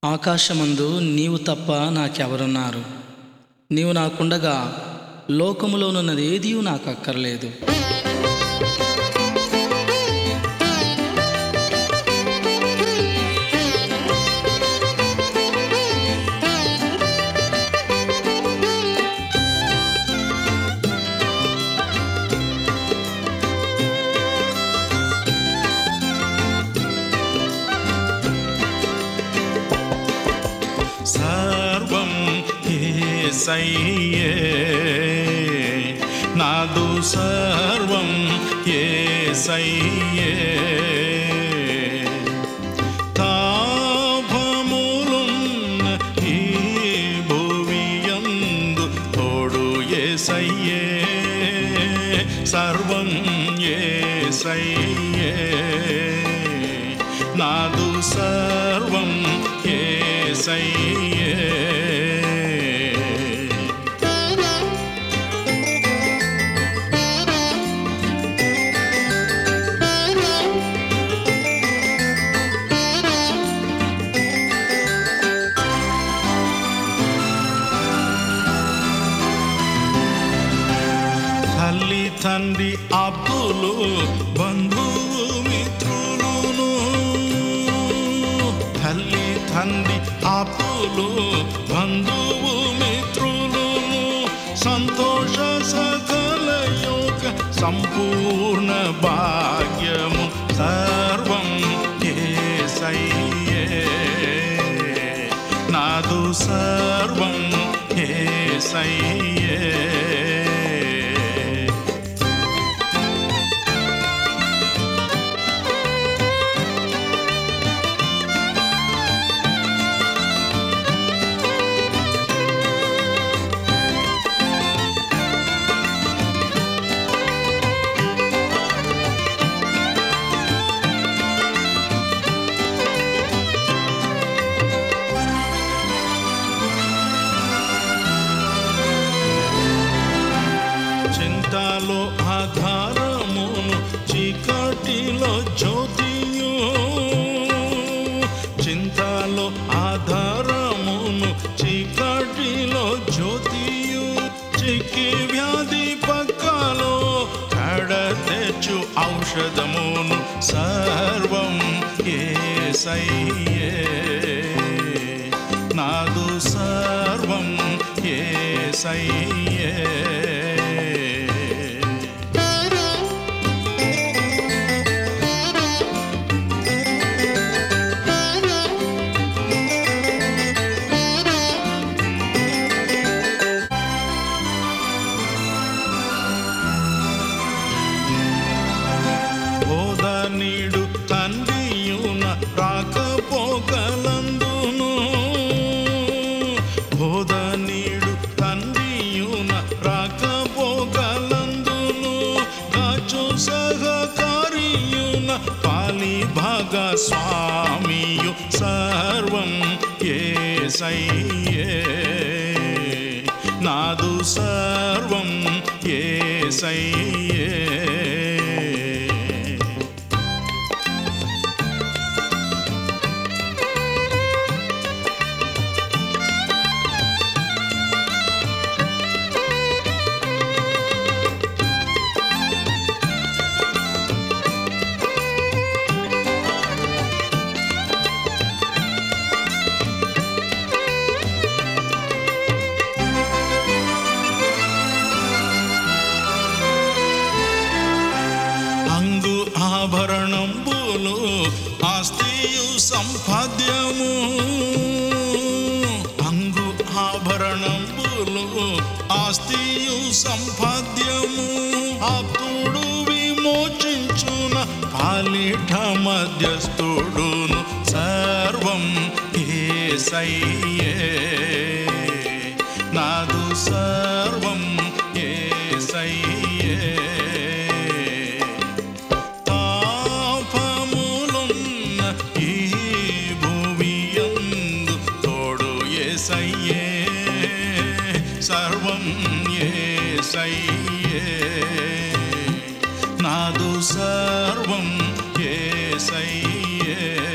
ఆకాశమందు నీవు తప్ప నాకెవరున్నారు నీవు నాకుండగా లోకములోనున్నది ఏదీ నాకు అక్కర్లేదు సర్వం ఏసయ్యే నాదు సర్వం ఏసయ్యే తాపములున్న ఈ భువియందు తోడు ఏసయ్యే సర్వం ఏసయ్యే నాదు సర్వం ఏసయ్యే తల్లి తండ్రి అప్పులు బంధువు మిత్రులును తల్లి తండ్రి అప్పులు బంధువు మిత్రులును సంతోష సకల యోగ సంపూర్ణ భాగ్యము సర్వం ఏసయ్యే నాదు సర్వం ఏసయ్యే చింతలో ఆధారమును చీకటిలో జ్యోతియు చింతలో ఆధారమును చీకటిలో జ్యోతియు చిక్కి వ్యాధి పక్కలో కడ తెచ్చు ఔషధమును సర్వం ఏసయ్యే నాదు సర్వం ఏసయ్యే బోధ నీడు తండ్రియున రాకపోకలందును బోధ నీడు తండ్రియున రాకపోకలందును కాచు సహకారియున పాలి భాగ స్వామియు సర్వం ఏసయ్యే నాదు సర్వం ఏసయ్యే అంగు ఆభరణంబులు ఆస్తియు సంపాద్యము అంగు ఆభరణంబులు ఆస్తియు సంపాద్యము ఆప్తుడు విమోచించున పాలిఠ మధ్యస్థుడును సర్వం ఏసయ్యే నాదు సర్వం ఏసయ్యే తాపములున్న ఈ భూమియందు తోడు ఏసయ్యే సర్వం ఏసయ్యే నాదు సర్వం ఏసయ్యే